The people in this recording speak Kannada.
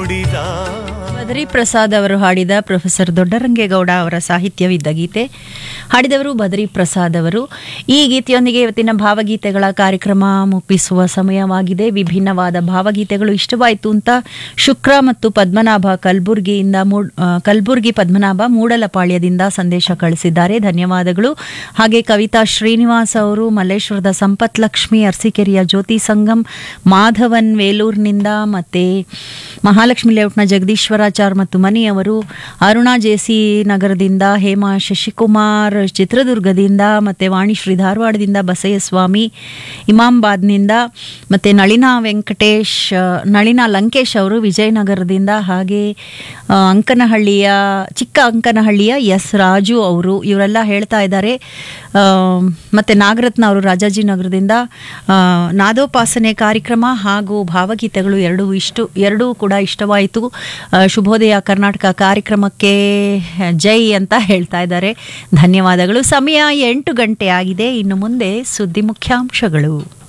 ನುಡಿದ ಬದರಿ ಪ್ರಸಾದ್ ಅವರು ಹಾಡಿದ ಪ್ರೊಫೆಸರ್ ದೊಡ್ಡರಂಗೇಗೌಡ ಅವರ ಸಾಹಿತ್ಯವಿದ್ದ ಗೀತೆ ಹಾಡಿದವರು ಬದರಿ ಪ್ರಸಾದ್ ಅವರು ಈ ಗೀತೆಯೊಂದಿಗೆ ಇವತ್ತಿನ ಭಾವಗೀತೆಗಳ ಕಾರ್ಯಕ್ರಮ ಮುಗಿಸುವ ಸಮಯವಾಗಿದೆ ವಿಭಿನ್ನವಾದ ಭಾವಗೀತೆಗಳು ಇಷ್ಟವಾಯಿತು ಅಂತ ಶುಕ್ರ ಮತ್ತು ಪದ್ಮನಾಭ ಕಲಬುರ್ಗಿಯಿಂದ ಮೂಡ್- ಆ, ಕಲಬುರ್ಗಿ ಪದ್ಮನಾಭ ಮೂಡಲಪಾಳ್ಯದಿಂದ ಸಂದೇಶ ಕಳಿಸಿದ್ದಾರೆ ಧನ್ಯವಾದಗಳು ಹಾಗೆ ಕವಿತಾ ಶ್ರೀನಿವಾಸ್ ಅವರು ಮಲ್ಲೇಶ್ವರದ ಸಂಪತ್ ಲಕ್ಷ್ಮಿ ಅರಸೀಕೆರೆಯ ಜ್ಯೋತಿ ಸಂಗಮ್ ಮಾಧವನ್ ವೇಲೂರಿನಿಂದ ಮತ್ತೆ ಮಹಾಲಕ್ಷ್ಮಿ ಲೇಔಟ್ನ ಜಗದೀಶ್ವರಾಚಾರ್ ಮತ್ತು ಮನಿಯವರು ಅರುಣಾ ಜೇಸಿ ನಗರದಿಂದ ಹೇಮಾ ಶಶಿಕುಮಾರ್ ಚಿತ್ರದುರ್ಗದಿಂದ ಮತ್ತೆ ವಾಣಿಶ್ರೀ ಧಾರವಾಡದಿಂದ ಬಸಯ್ಯಸ್ವಾಮಿ ಇಮಾಮಾಬಾದ್ನಿಂದ ಮತ್ತೆ ನಳಿನಾ ವೆಂಕಟೇಶ್ ಆ, ನಳಿನಾ ಲಂಕೇಶ್ ಅವರು ವಿಜಯನಗರದಿಂದ ಹಾಗೆ ಆ, ಅಂಕನಹಳ್ಳಿಯ ಚಿಕ್ಕ ಅಂಕನಹಳ್ಳಿಯ ಎಸ್ ರಾಜು ಅವರು ಇವರೆಲ್ಲ ಹೇಳ್ತಾ ಇದ್ದಾರೆ ಆ, ಮತ್ತೆ ನಾಗರತ್ನ ಅವರು ರಾಜಾಜಿನಗರದಿಂದ ಆ, ನಾದೋಪಾಸನೆ ಕಾರ್ಯಕ್ರಮ ಹಾಗೂ ಭಾವಗೀತೆಗಳು ಎರಡೂ ಇಷ್ಟು ಎರಡೂ ಕೂಡ ಇಷ್ಟವಾಯಿತು ಆ, ಶುಭೋದಯ ಕರ್ನಾಟಕ ಕಾರ್ಯಕ್ರಮಕ್ಕೆ ಜೈ ಅಂತ ಹೇಳ್ತಾ ಇದ್ದಾರೆ ಧನ್ಯವಾದಗಳು ಸಮಯ ಎಂಟು ಗಂಟೆ ಆಗಿದೆ ಇನ್ನು ಮುಂದೆ ಸುದ್ದಿ ಮುಖ್ಯಾಂಶಗಳು